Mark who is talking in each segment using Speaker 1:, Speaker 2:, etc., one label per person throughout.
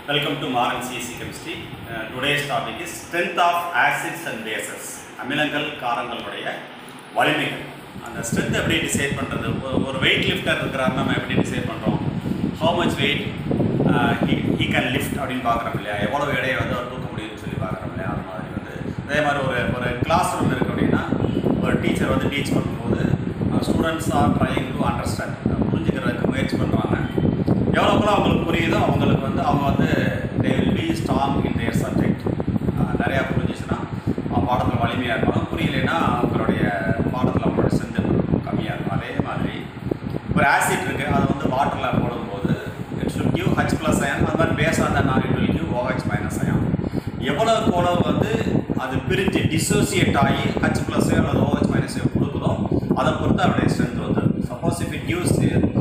Speaker 1: Welcome to Modern CSC Chemistry. Uh, today's topic is strength of acids and bases. அமிலங்கள் காரங்களுடைய வலிமைகள் அந்த strength எப்படி decide பண்ணுறது ஒரு wait lift her இருக்கிறாரு நம்ம எப்படி டிசைட் பண்ணுறோம் how much weight he can lift அப்படின்னு பார்க்குறோம் இல்லையா எவ்வளோ எடையை வந்து அவர் தூக்க முடியும்னு சொல்லி பார்க்குறோம் இல்லையா அந்த மாதிரி வந்து அதே மாதிரி ஒரு ஒரு கிளாஸ் ரூம் இருக்குது அப்படின்னா ஒரு டீச்சர் வந்து டீச் பண்ணும்போது students are trying to understand புரிஞ்சுக்கிறதுக்கு முயற்சி பண்ணுறாங்க எவ்வளோக்குள்ள அவங்களுக்கு புரியுதோ அவங்களுக்கு வந்து அவங்க வந்து they will be strong in their subject நிறையா புரிஞ்சிச்சுன்னா அவங்க பாடத்தில் வலிமையாக இருப்பாங்க புரியலைன்னா அவங்களுடைய பாடத்தில் அவங்களோட ஸ்ட்ரென்த் கம்மியாக இருக்கும் அதே மாதிரி ஒரு ஆசிட் இருக்குது அதை வந்து வாட்டரில் போடும்போது it should give H plus ion அது மாதிரி பேஸ் ஆன் நான் it will give O H minus ion எவ்வளோக்கு எவ்வளவு வந்து அது பிரிஞ்சு டிசோசியேட் ஆகி ஹச் ப்ளஸ் அல்லது ஓஹெச் மைனஸ் கொடுக்குதோ அதை பொறுத்து அவருடைய ஸ்ட்ரென்த் வந்து suppose if it gives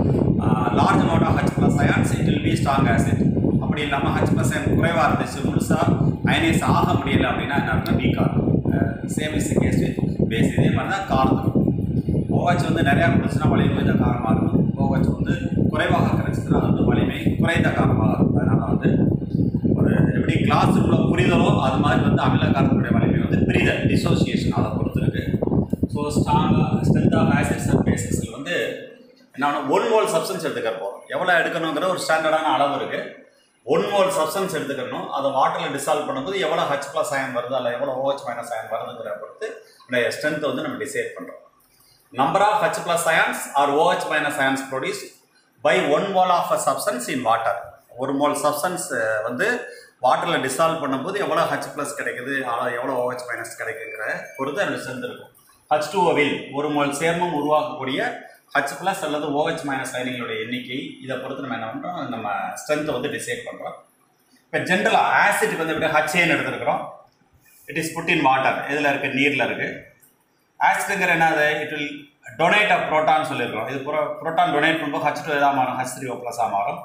Speaker 1: large amount of H plus ions it will be strong acid அப்படி இல்லாமல் ஹச் ப்ளஸ் அயன் குறைவாக இருந்துச்சு முழுசாக அயனைஸ் ஆக முடியல அப்படின்னா என்ன அர்த்தம் வீக்காக இருக்கும் same is case with base இதே மாதிரி தான் காரத்துக்கும் ஓஹெச் வந்து நிறையா குடிச்சுன்னா வலிமை கொஞ்ச காரமாக இருக்கும் ஓஹெச் வந்து குறைவாக கிடைச்சதுன்னா அது வந்து வலிமை குறைந்த காரமாக இருக்கும் அதனால் வந்து ஒரு எப்படி கிளாஸ் உள்ள புரிதலோ அது மாதிரி வந்து அமில காரத்துடைய வலிமை வந்து பிரிதல் டிசோசியேஷன் அதை பொறுத்து இருக்கு ஸோ ஸ்ட்ராங்காக ஸ்ட்ரென்த் ஆஃப் ஆசிட்ஸ் அண்ட் பேசிஸில் வந்து என்னன்னா ஒன் மோல் சப்ஸ்டன்ஸ் எடுத்துக்க போகிறோம் எவ்வளோ எடுக்கணுங்கிற ஒரு ஸ்டாண்டர்டான அளவு இருக்குது ஒன் மோல் சப்ஸ்டன்ஸ் எடுத்துக்கணும் அதை வாட்டரில் டிசால்வ் பண்ணும்போது எவ்வளோ ஹச் ப்ளஸ் அயன் வருது அல்ல எவ்வளோ ஓஹெச் மைனஸ் அயன் வருதுங்கிற பொறுத்து இந்த ஸ்ட்ரென்த்தை வந்து நம்ம டிசைட் பண்ணுறோம் number of H plus ions or O H minus ions produce by one mole of a substance in water ஒரு மோல் சப்ஸ்டன்ஸ் வந்து வாட்டரில் டிசால்வ் பண்ணும்போது எவ்வளோ ஹச் ப்ளஸ் கிடைக்குது ஆனால் எவ்வளோ ஓஹெச் மைனஸ் கிடைக்குங்கிற பொறுத்து அதில் சேர்ந்துருக்கும் ஹச் டூ ஓவில் ஒரு மோல் சேர்மம் உருவாக்கக்கூடிய ஹச் ப்ளஸ் அல்லது ஓஹெச் மைனஸ் அயனிகளுடைய எண்ணிக்கை இதை பொறுத்து நம்ம என்ன பண்ணுறோம் நம்ம ஸ்ட்ரென்த்தை வந்து டிசைட் பண்ணுறோம் இப்போ ஜென்ரலாக ஆசிட்டுக்கு வந்து எப்படி ஹச்ஏன்னு எடுத்துருக்கிறோம் it is put in water இதில் இருக்குது நீரில் இருக்குது ஆசிடுங்கிற என்னது it will donate a proton சொல்லியிருக்கோம் இது ப்ரோ ப்ரோட்டான் டொனேட் பண்ணும்போது ஹச் டூ எதாக மாறும் ஹச் த்ரீ ஓ ப்ளஸாக மாறும்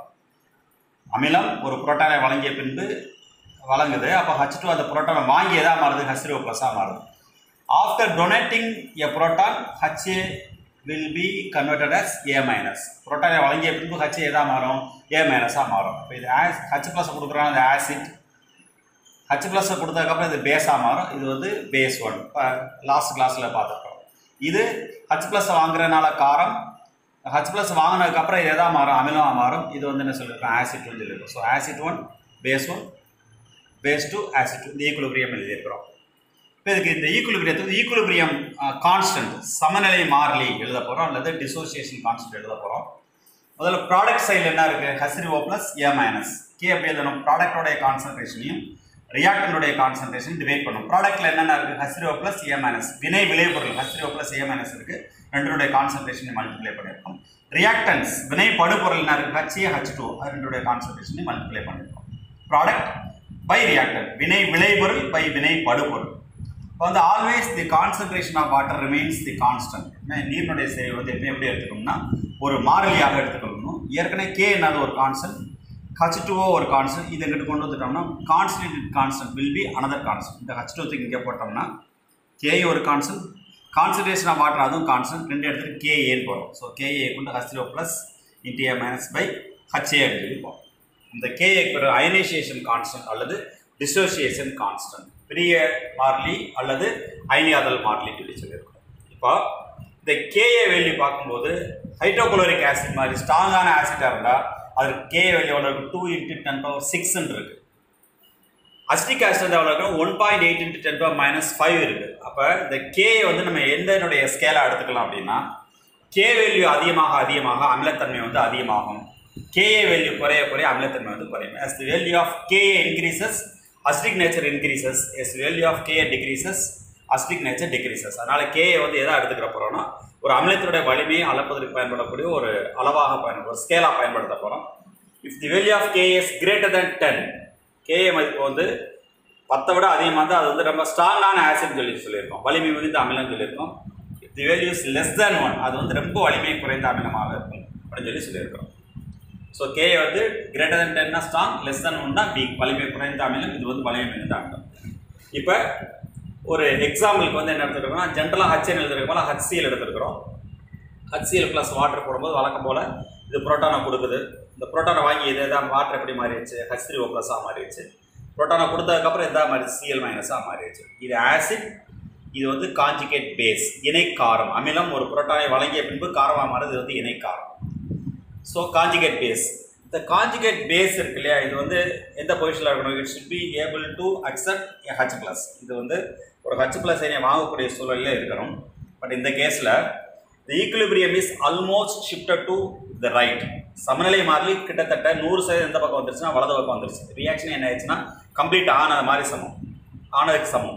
Speaker 1: அமிலம் ஒரு புரோட்டானை வழங்கிய பின்பு வழங்குது அப்போ ஹச் டூ அந்த புரோட்டானை வாங்கி எதாக மாறுது ஹச் த்ரீ ஓ ப்ளஸாக மாறுது after donating a proton H A will be converted as A minus புரோட்டானை வழங்கிய பின்பு ஹச் எதாக மாறும் ஏ மைனஸாக மாறும் இப்போ இது ஆஸ் ஹச் ப்ளஸ் கொடுக்குறோம் அந்த ஆசிட் ஹச் ப்ளஸ் கொடுத்ததுக்கப்புறம் இது பேஸாக மாறும் இது வந்து பேஸ் ஒன் இப்போ லாஸ்ட் கிளாஸில் பார்த்துருக்கோம் இது ஹச் ப்ளஸ் வாங்குறதுனால காரம் ஹச் ப்ளஸ் வாங்கினதுக்கப்புறம் இது எதாக மாறும் அமிலமாக மாறும் இது வந்து என்ன சொல்லியிருக்கோம் ஆசிட் ஒன் சொல்லியிருக்கோம் so acid one base one base two acid இந்த ஈக்குலிபிரியம் எழுதியிருக்கிறோம் இப்போ இதுக்கு இந்த ஈக்குலிபிரியத்துக்கு ஈக்குலிபிரியம் கான்ஸ்டன்ட் சமநிலை மாறிலி எழுத போகிறோம் அல்லது டிசோசியேஷன் கான்ஸ்டன்ட் எழுத போகிறோம் முதல்ல ப்ராடக்ட் சைடில் என்ன இருக்குது H three O plus A minus K அப்படி எழுதணும் ப்ராடக்டோடைய கான்சன்ட்ரேஷனையும் ரியாக்டனுடைய கான்சன்ட்ரேஷன் டிவைட் பண்ணும் ப்ராடக்ட்டில் என்னென்ன இருக்குது H three O plus A minus வினை விளைபொருள் ஹசிரி ஓ ப்ளஸ் ஏ மைனஸ் இருக்குது ரெண்டுடைய கான்சன்ட்ரேஷனை மல்டிப்ளை பண்ணியிருக்கோம் ரியாக்டன்ஸ் வினை படுபொருள் என்ன இருக்குது ஹச்ஏ ஹச் டூ அது ரெண்டுடைய கான்சன்ட்ரேஷனை மல்டிப்ளை பண்ணியிருக்கோம் ப்ராடக்ட் பை ரியாக்டன் வினை விளைபொருள் பை வினை படுபொருள் இப்போ வந்து always the concentration of water remains the constant நீரினுடைய செறிவு வந்து எப்பயும் எப்படி எடுத்துக்கணும்னா ஒரு மாறிலியாக எடுத்துக்கணும் ஏற்கனவே கே என்னது ஒரு கான்ஸ்டன்ட் ஹச் டூஓ ஒரு கான்ஸ்டன்ட் இதை இங்கிட்டு கொண்டு வந்துட்டோம்னா constant constant will be another constant இந்த ஹச் டூ இங்கே போட்டோம்னா கே ஒரு கான்ஸ்டன்ட் கான்சன்ட்ரேஷன் ஆஃப் வாட்டர் அதுவும் கான்ஸ்டன்ட் ரெண்டு இடத்துல கேஏன்னு போகிறோம் ஸோ கேஏ கொண்டு H two plus into A minus by H A அப்படின்னு சொல்லி போகிறோம் இந்த கேஏ ஒரு அயனைசேஷன் கான்ஸ்டன்ட் அல்லது டிசோசியேஷன் கான்ஸ்டன்ட் பெரிய மாறிலி அல்லது அயனியாதல் மாறிலி சொல்லி சொல்லியிருக்கோம் இப்போ இந்த கேஏ வேல்யூ பார்க்கும்போது ஹைட்ரோகுளோரிக் ஆசிட் மாதிரி ஸ்ட்ராங்கான ஆசிட்டாக இருந்தால் அது கேஏ வேல்யூ எவ்வளோ இருக்குது டூ இன்ட்டு டென் பவர் சிக்ஸ்ன்னு இருக்குது அஸ்டிக் ஆசிட் எவ்வளோ இருக்கும் one point eight into ten power minus five இருக்குது அப்போ இந்த கேஏ வந்து நம்ம எந்தனுடைய ஸ்கேலாக எடுத்துக்கலாம் அப்படின்னா கே வேல்யூ அதிகமாக அதிகமாக அமிலத்தன்மை வந்து அதிகமாகும் கேஏ வேல்யூ குறைய குறைய அமிலத்தன்மை வந்து குறையும் as the value of KA increases acidic nature increases as the value of KA decreases acidic nature decreases அதனால KA வந்து எதை எடுத்துக்கிற போறோம்னா ஒரு அமிலத்தினுடைய வலிமையை அளப்பதற்கு பயன்படக்கூடிய ஒரு அளவாக பயன்படும் ஸ்கேலாக பயன்படுத்த போகிறோம் if the value of KA is greater than ten KA மதிப்பு வந்து பத்தை விட அதிகமாக இருந்தால் அது வந்து ரொம்ப ஸ்ட்ராங்கான ஆசிட் சொல்லி சொல்லியிருக்கோம் வலிமை மிகுந்த அமிலம் சொல்லியிருக்கோம் if the value is less than one அது வந்து ரொம்ப வலிமை குறைந்த அமிலமாக இருக்கும் அப்படின்னு சொல்லி சொல்லியிருக்கிறோம் ஸோ கே வந்து கிரேட்டர் தென் டென்னா ஸ்ட்ராங் லெஸ் தென் ஒன்னா வீக் வலிமை குறைந்த அமிலம் இது வந்து வலிமை மிகுந்த அமிலம் இப்போ ஒரு எக்ஸாம்பிளுக்கு வந்து என்ன எடுத்துருக்கோம்னா ஜென்ரலாக ஹச்என் எழுதுறதுக்கு ஹச்சிஎல் எடுத்துருக்கிறோம் ஹச்சிஎல் ப்ளஸ் வாட்டர் போடும்போது வழக்கம் போல் இது புரோட்டானை கொடுக்குது இந்த புரோட்டானை வாங்கி இது எதாவது வாட்டர் எப்படி மாறிடுச்சு ஹச் த்ரீ ஓ ப்ளஸ்ஸாக மாறிடுச்சு புரோட்டானை கொடுத்ததுக்கப்புறம் எதாவது மாறி சிஎல் மைனஸாக மாறிடுச்சு இது ஆசிட் இது வந்து காஞ்சிகேட் பேஸ் இணைக்காரம் அமிலம் ஒரு புரோட்டானை வழங்கிய பின்பு காரமாக மாறுது இது வந்து இணைக்காரம் ஸோ காஞ்சிகேட் பேஸ் இந்த காஞ்சிகேட் பேஸ் இருக்கு இல்லையா இது வந்து எந்த பொசிஷனில் இருக்கணும் it should be able to accept H plus இது வந்து ஒரு ஹச் ப்ளஸ் என்னை வாங்கக்கூடிய சூழலில் இருக்கணும் பட் இந்த கேஸில் the equilibrium is almost shifted to the right சமநிலை மாறி கிட்டத்தட்ட நூறு சதவீதம் எந்த பக்கம் வந்துருச்சுன்னா வலது பக்கம் வந்துருச்சு ரியாக்ஷன் என்ன ஆயிடுச்சுன்னா கம்ப்ளீட் ஆனது மாதிரி சமம் ஆனதுக்கு சமம்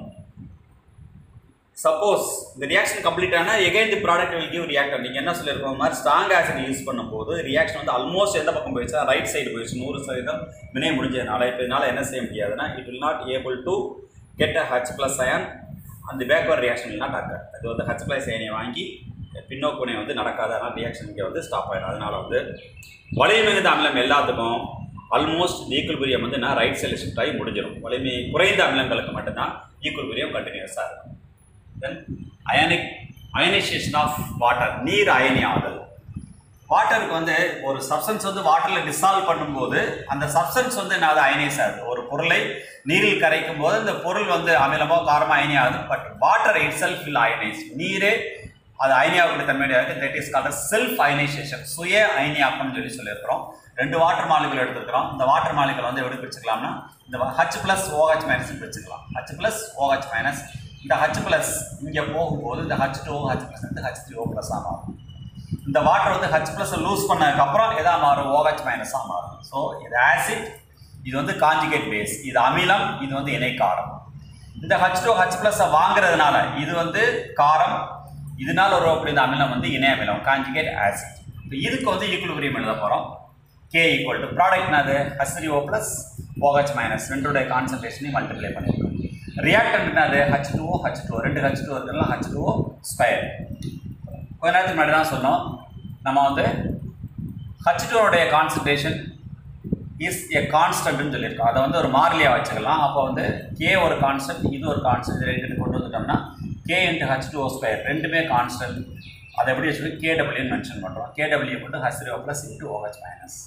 Speaker 1: சப்போஸ் இந்த ரியாக்ஷன் கம்ப்ளீட் ஆனால் again the product will give reactor நீங்கள் என்ன சொல்லியிருக்கோம் இந்த மாதிரி ஸ்ட்ராங் ஆசிட் யூஸ் பண்ணும்போது ரியாக்ஷன் வந்து ஆல்மோஸ்ட் எந்த பக்கம் போயிடுச்சா ரைட் சைடு போயிடுச்சு நூறு சதவீதம் வினை முடிஞ்சதுனால இப்போ இதனால் என்ன செய்ய முடியாதுன்னா it will not able to get a H plus ion அந்த backward reaction will not occur அது வந்து ஹச் ப்ளஸ் அயனை வாங்கி பின்னோக்குனை வந்து நடக்காது அதனால் ரியாக்ஷன் இங்கே வந்து ஸ்டாப் ஆயிடும் அதனால வந்து வலிமைமிகுந்த அமிலம் எல்லாத்துக்கும் ஆல்மோஸ்ட் ஈக்குவல்பிரியம் வந்து நான் ரைட் சைடில் ஷிஃப்ட் ஆகி முடிஞ்சிடும் வலிமை குறைந்த அமிலங்களுக்கு மட்டும்தான் ஈக்குவல்பிரியம் கண்டினியூஸாக இருக்கும் then ionic ionization of water நீர் அயனியாதல் வாட்டருக்கு வந்து ஒரு சப்ஸ்டன்ஸ் வந்து வாட்டரில் டிசால்வ் பண்ணும்போது அந்த சப்ஸ்டன்ஸ் வந்து என்ன அயனைஸ் ஆகுது ஒரு பொருளை நீரில் கரைக்கும் போது இந்த பொருள் வந்து அமிலமோ காரமோ அயனி ஆகுது but water itself will ionise நீரே அது அயனியாகக்கூடிய தன்மையாக இருக்குது that is called self ionisation சுய அயனியாக்கம்னு சொல்லி சொல்லியிருக்கிறோம் ரெண்டு வாட்டர் மாலிகுல் எடுத்துருக்கிறோம் இந்த வாட்டர் மாலிகுல் வந்து எப்படி பிரிச்சுக்கலாம்னா இந்த ஹச் ப்ளஸ் ஓஹெச் மைனஸ் பிரிச்சுக்கலாம் ஹச் ப்ளஸ் ஓஹெச் மைனஸ் இந்த ஹச் ப்ளஸ் இங்கே போகும்போது இந்த ஹச் டூ ஹச் ப்ளஸ் வந்து ஹச் த்ரீ ஓ ப்ளஸ்ஸாக மாறும் இந்த வாட்டர் வந்து ஹச் ப்ளஸ் லூஸ் பண்ணதுக்கப்புறம் எதா மாறும் ஓஹெச் மைனஸாக மாறும் ஸோ இது ஆசிட் இது வந்து காஞ்சிகேட் பேஸ் இது அமிலம் இது வந்து இணைக்காரம் இந்த ஹச் டூ ஹச் ப்ளஸ்ஸை வாங்குறதுனால இது வந்து காரம் இதனால ஒரு அப்படி இந்த அமிலம் வந்து இணை அமிலம் காஞ்சிகேட் ஆசிட் இப்போ இதுக்கு வந்து ஈக்குவலிபிரியம் எழுத போகிறோம் கே ஈக்குவல் டு ப்ராடக்ட் என்னது H three O plus OH minus ரெண்டுடைய கான்சன்ட்ரேஷனையும் மல்டிப்ளை பண்ணியிருக்கோம் ரியாக்டன்ட் என்னது ஹச் டூ ஹச் டூ ரெண்டு ஹச் டூ இருக்குல்ல ஹச் டூ ஸ்கொயர் கொஞ்ச நேரத்துக்கு முன்னாடி தான் சொன்னோம் நம்ம வந்து ஹச் டூனுடைய கான்சன்ட்ரேஷன் இஸ் எ கான்ஸ்டன்ட்னு சொல்லியிருக்கோம் அதை வந்து ஒரு மாறிலியாக வச்சுக்கலாம் அப்போ வந்து கே ஒரு கான்ஸ்டன்ட் இது ஒரு கான்ஸ்டன்ட் ரெண்டு கொண்டு வந்துட்டோம்னா K into H two square ரெண்டுமே கான்ஸ்டன்ட் அதை எப்படி வச்சுக்கோ கேடபிள்யூன்னு மென்ஷன் பண்ணுறோம் கேடபிள்யூ போட்டு H three plus into OH minus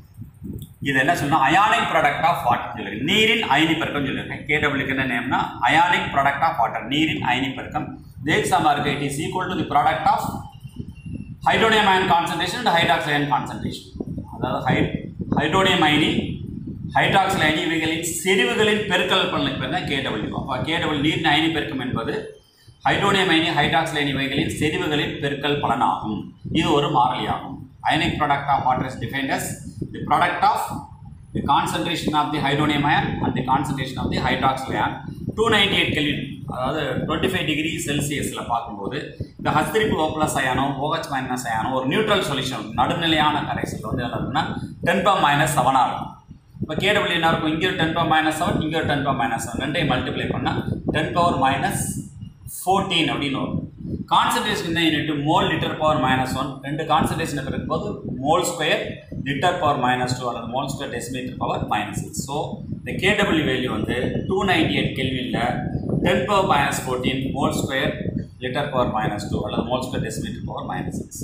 Speaker 1: இது என்ன சொல்லணும் அயானிக் ப்ராடக்ட் ஆஃப் வாட்டர் சொல்லியிருக்கு நீரின் அயனி பெருக்கம் சொல்லியிருக்கேன் கேடபிள்யூக்கு என்ன நேம்னா அயானிக் ப்ராடக்ட் ஆஃப் வாட்டர் நீரின் அயனி பெருக்கம் தேக்ஸாமா இருக்கு it is equal to the product of hydronium ion concentration and hydroxyl ion concentration அதாவது ஹை ஹைட்ரோனியம் அயனி ஹைட்ராக்சல் அயனி இவைகளின் செறிவுகளின் பெருக்கல் பண்ணலுக்கு பேர் தான் கேடபிள்யூ அப்போ கேடபிள் நீரின் அயனி பெருக்கம் என்பது ஹைட்ரோனியம் அயனி ஹைட்ராக்சல் அயனி இவைகளின் செறிவுகளின் பெருக்கல் பலனாகும் இது ஒரு மாறிலியாகும் ionic product of water is defined as the product of the concentration of the hydronium ion and the concentration of the hydroxyl ion 298 kelvin அதாவது டுவெண்ட்டி ஃபைவ் டிகிரி செல்சியஸில் பார்க்கும்போது இந்த ஹஸ்திரிப்பு ஓ ப்ளஸ் அயானோ ஓஹெச் மைனஸ் அயானோ ஒரு neutral solution நடுநிலையான கரைசல் வந்து என்ன இருக்குன்னா டென் பா மைனஸ் செவனாக இருக்கும் இப்போ கேடபிள்யூ என்ன இருக்கும் இங்கே ஒரு டென் பவர் மைனஸ் செவன் இங்கே ஒரு டென் பவர் மைனஸ் செவன் ரெண்டையும் மல்டிப்ளை பண்ணால் டென் பவர் மைனஸ் ஃபோர்டீன் அப்படின்னு வரும் கான்சன்ட்ரேஷன் என்ன unit mole litre power minus one ரெண்டு கான்சன்ட்ரேஷன் இருக்கும்போது mole square litre power minus two அல்லது mole square decimetre power minus six so இந்த கேடபிள்யூ வேல்யூ வந்து டூ நைன்டி எயிட் கெல்வியில் ten power minus fourteen mole square litre power minus two அல்லது mole square decimetre power minus six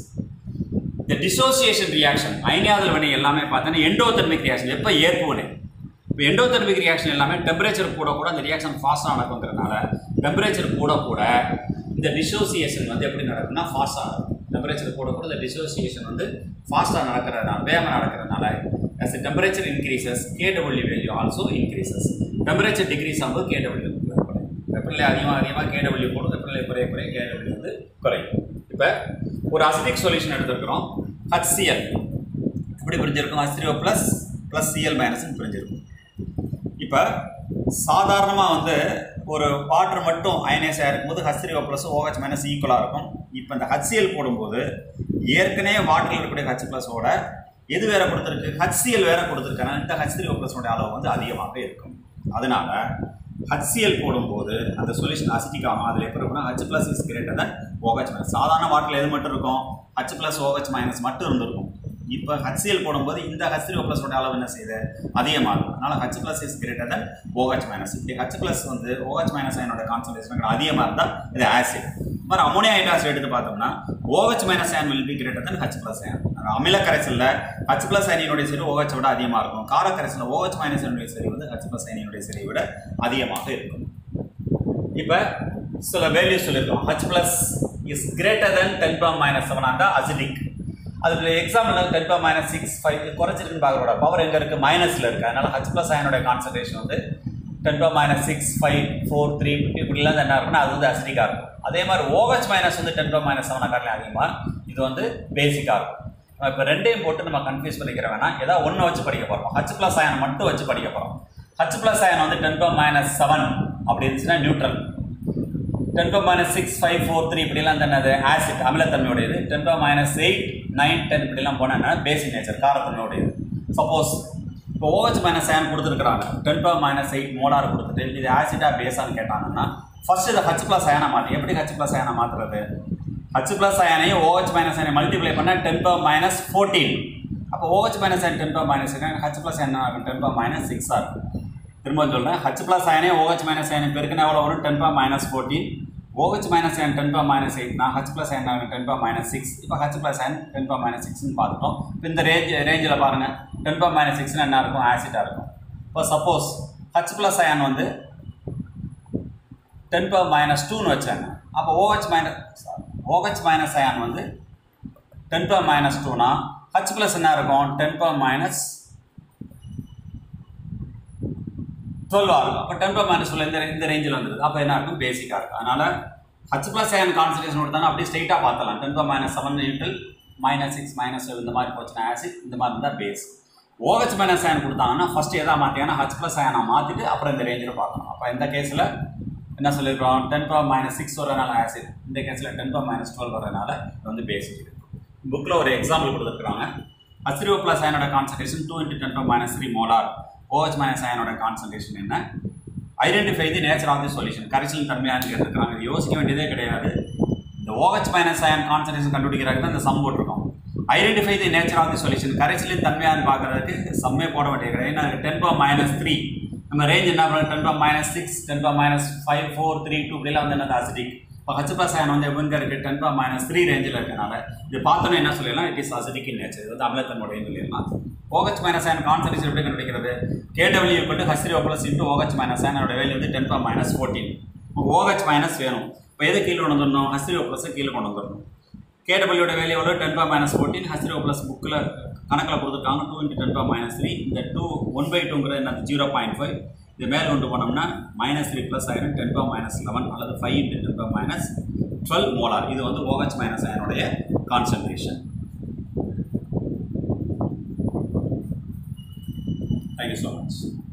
Speaker 1: இந்த dissociation reaction அயனியாதல் வினை எல்லாமே பார்த்தோன்னா endothermic reaction எப்போ ஏற்பு வினை இப்போ எண்டோதெர்மிக் ரியாக்ஷன் எல்லாமே டெம்பரேச்சர் கூட கூட அந்த ரியாக்ஷன் ஃபாஸ்ட்டாக நடக்குங்கிறதுனால டெம்பரேச்சர் கூட கூட இந்த டிசோசியேஷன் வந்து எப்படி நடக்கும்னா ஃபாஸ்ட்டாக நடக்கும் டெம்பரேச்சர் கூட கூட இந்த டிசோசியேஷன் வந்து ஃபாஸ்ட்டாக நடக்கிறதுனால வேகமாக நடக்கிறதுனால as the temperature increases KW value also increases temperature decrease ஆகும்போது KW குறையும் வெப்பநிலை அதிகமாக அதிகமாக KW போடும் வெப்பநிலை குறைய குறைய KW வந்து குறையும் இப்போ ஒரு அசிடிக் சொல்யூஷன் எடுத்துருக்கிறோம் HCl எப்படி பிரிஞ்சிருக்கும் H3O ப்ளஸ் ப்ளஸ் சிஎல் மைனஸ்னு பிரிஞ்சிருக்கும் இப்போ சாதாரணமாக வந்து ஒரு வாட்டர் மட்டும் அயனைஸாக இருக்கும்போது ஹச் ப்ளஸ் ஓஹெச் மைனஸ் ஈக்குவலாக இருக்கும் இப்போ இந்த ஹச்சிஎல் போடும்போது ஏற்கனவே வாட்டரில் இருக்கக்கூடிய ஹச் ப்ளஸோட எது வேற கொடுத்துருக்கு ஹச்சிஎல் வேற கொடுத்துருக்காங்க இந்த ஹச் த்ரீ ப்ளஸோட அளவு வந்து அதிகமாக இருக்கும் அதனால ஹச்சிஎல் போடும்போது அந்த சொல்யூஷன் அசிட்டிக் ஆகும் அதில் எப்படி இருக்கும்னா H plus is greater than OH minus சாதாரண வாட்டரில் எது மட்டும் இருக்கும் ஹச் ப்ளஸ் ஓஹெச் மைனஸ் மட்டும் இருந்திருக்கும் இப்போ ஹச்சிஎல் போடும்போது இந்த ஹச் த்ரீ ப்ளஸோட அளவு என்ன செய்யுது அதிகமாகும் அதனால H plus is greater than OH minus இப்படி ஹச் ப்ளஸ் வந்து ஓஹெச் மைனஸ் அயனோட கான்சன்ட்ரேஷன் அதிகமாக இருந்தால் இது ஆசிட் மாதிரி அமோனியா ஹைட்ராக்சைடு எடுத்து பார்த்தோம்னா OH minus ion will be greater than H plus ion அமில கரைசலில் ஹச் பிளஸ் அயனியினுடைய செறிவு OH விட அதிகமாக இருக்கும் கார கரைசலில் OH மைனஸ் அயனுடைய செறிவு வந்து ஹச் பிளஸ் அயனியினுடைய செறிவை விட அதிகமாக இருக்கும் இப்போ சில வேல்யூஸ் சொல்லியிருக்கோம் H plus is greater than ten power minus seven அந்த அசிடிக் அதுக்கு example ten power minus six five குறைச்சிருக்குன்னு பார்க்கறோட பவர் எங்கே இருக்குது மைனஸில் இருக்குது அதனால ஹச் ப்ளஸ் அயனோட கான்சன்ட்ரேஷன் வந்து ten power minus six five four three இப்படிலாம் என்ன இருக்குன்னா அது வந்து அசிடிக்காக இருக்கும் அதே மாதிரி ஓஹெச் மைனஸ் வந்து டென் பவர் மைனஸ் செவன் காட்டிலும் அதிகமாக இது வந்து பேசிக்காக இருக்கும் நம்ம இப்போ ரெண்டையும் போட்டு நம்ம கன்ஃபியூஸ் பண்ணிக்கிற வேணாம் ஏதாவது ஒன்று வச்சு படிக்க போகிறோம் ஹச் ப்ளஸ் அயன் மட்டும் வச்சு படிக்க போகிறோம் ஹச் ப்ளஸ் அயன் வந்து டென் பவர் மைனஸ் செவன் அப்படி இருந்துச்சுன்னா neutral ten power minus six five four three இப்படிலாம் தன்னது ஆசிட் அமிலத்தன்மையுடையது ten power minus eight nine ten இப்படிலாம் போனால் பேசிக் நேச்சர் காரத்தன்மையுடையது சப்போஸ் இப்போ ஓஹெச் மைனஸ் அயன் கொடுத்துருக்குறாங்க ten power minus eight molar கொடுத்துட்டு இது ஆசிடா பேஸான்னு கேட்டாங்கன்னா ஃபர்ஸ்ட் இதை ஹச் ப்ளஸ் அயனை மாற்றி எப்படி ஹச் ப்ளஸ் அயனை மாற்றுறது ஹச் ப்ளஸ் அயனையும் ஓஹெச் மைனஸ் அயனை மல்டிப்ளை பண்ணால் டென் பவர் மைனஸ் ஃபோர்டீன் அப்போ OH minus ion ten power minus H plus என்ன ஆகும் டென் பவர் மைனஸ் சிக்ஸாக இருக்கும் திரும்ப சொல்கிறேன் ஹச் ப்ளஸ் அயனே ஓஹெச் மைனஸ் அயன் பெருக்குன்னா எவ்வளோ வரும் ten power minus fourteen OH minus ion ten power minus எயிட்னா H plus ion ten power minus six இப்போ H plus ion ten power minus சிக்ஸ்னு பார்த்துட்டோம் இப்போ இந்த ரேஞ்ச் ரேஞ்சில் பாருங்கள் டென் பவர் மைனஸ் சிக்ஸ்னு என்ன இருக்கும் ஆசிட்டாக இருக்கும் இப்போ சப்போஸ் ஹச் ப்ளஸ் அயன் வந்து டென் பவர் மைனஸ் டூன்னு வச்சாங்க அப்போ OH minus OH minus ion வந்து டென் பவர் மைனஸ் டூனா ஹச் ப்ளஸ் என்ன இருக்கும் டென் பவர் மைனஸ் டுவெல்வாக இருக்கும் அப்போ டென் பவர் மைனஸ் டுவெல் இந்த இந்த ரேஞ்சில் வந்துருது அப்போ என்ன இருக்கும் பேசிக்காக இருக்கும் அதனால் ஹச் ப்ளஸ் அயன் கான்சன்ட்ரேஷன் கொடுத்தாங்க அப்படியே ஸ்ட்ரைட்டாக பார்த்தலாம் ten power minus seven neutral minus six minus இந்த மாதிரி போச்சுன்னா ஆசிட் இந்த மாதிரி இருந்தால் பேஸ் ஓஹெச் மைனஸ் அயன் கொடுத்தாங்கன்னா ஃபஸ்ட்டு எதாவது மாற்றிங்கன்னா ஹச் ப்ளஸ் அயனை மாற்றிட்டு அப்புறம் இந்த ரேஞ்சில் பார்க்கணும் அப்போ இந்த கேஸில் என்ன சொல்லியிருக்கோம் டென் பவர் மைனஸ் சிக்ஸ் வரனால ஆசிட் இந்த கேஸில் டென் பவர் மைனஸ் டுவெல் வரனால இது வந்து பேசிக் புக்கில் ஒரு எக்ஸாம்பிள் கொடுத்துருக்காங்க அசிரியோ ப்ளஸ் அயனோட concentration two into ten power minus three molar OH minus அயனோட கான்சன்ட்ரேஷன் என்ன identify the nature of the solution கரைசலின் தன்மையான்னு கேட்டிருக்காங்க இது யோசிக்க வேண்டியதே கிடையாது இந்த OH மைனஸ் அயன் கான்சன்ட்ரேஷன் கண்டுபிடிக்கிறாங்க இந்த சம் போட்டிருக்கோம் identify the nature of the solution கரைசலின் தன்மையான்னு பார்க்கறதுக்கு சம்மே போட வேண்டியது கிடையாது ஏன்னா டென் பவர் மைனஸ் த்ரீ நம்ம ரேஞ்ச் என்ன பண்ணுறோம் ten power minus six ten power minus five four three two இப்படிலாம் வந்து என்னது அசிடிக் இப்போ ஹச் ப்ளஸ் அயன் வந்து எங்கே இருக்குது டென் பவர் மைனஸ் த்ரீ ரேஞ்சில் இருக்கனால இது பார்த்தோன்னே என்ன சொல்லிடலாம் it is acidic in nature இது வந்து அமிலத்தன்மையுடைய சொல்லிடலாம் OH மைனஸ் அயன் கான்சன்ட்ரேஷன் எப்படி கண்டுபிடிக்கிறது கேடபிள்யூ கொண்டு ஹஸ்ரி ப்ளஸ் இன்ட்டு OH மைனஸ் அயனோட வேல்யூ வந்து ten power minus fourteen OH minus வேணும் இப்போ எது கீழே கொண்டு வந்துடணும் ஹஸ்ரி ப்ளஸ் கீழே கொண்டு வந்துடணும் கேடபிள்யூட வேல்யூ எவ்வளோ டென் பவர் மைனஸ் ஃபோர்டீன் ஹஸ்ரி ப்ளஸ் புக்கில் கணக்கில் கொடுத்துருக்காங்க two into ten power minus three இந்த டூ ஒன் பை டூங்கிறது என்ன ஜீரோ பாயிண்ட் ஃபைவ் இது மேல் கொண்டு போனோம்னா மைனஸ் த்ரீ ப்ளஸ் ஆயிரும் டென் பவர் மைனஸ் லெவன் அல்லது five into ten power minus twelve molar இது வந்து OH மைனஸ் அயனுடைய concentration Thank you so much.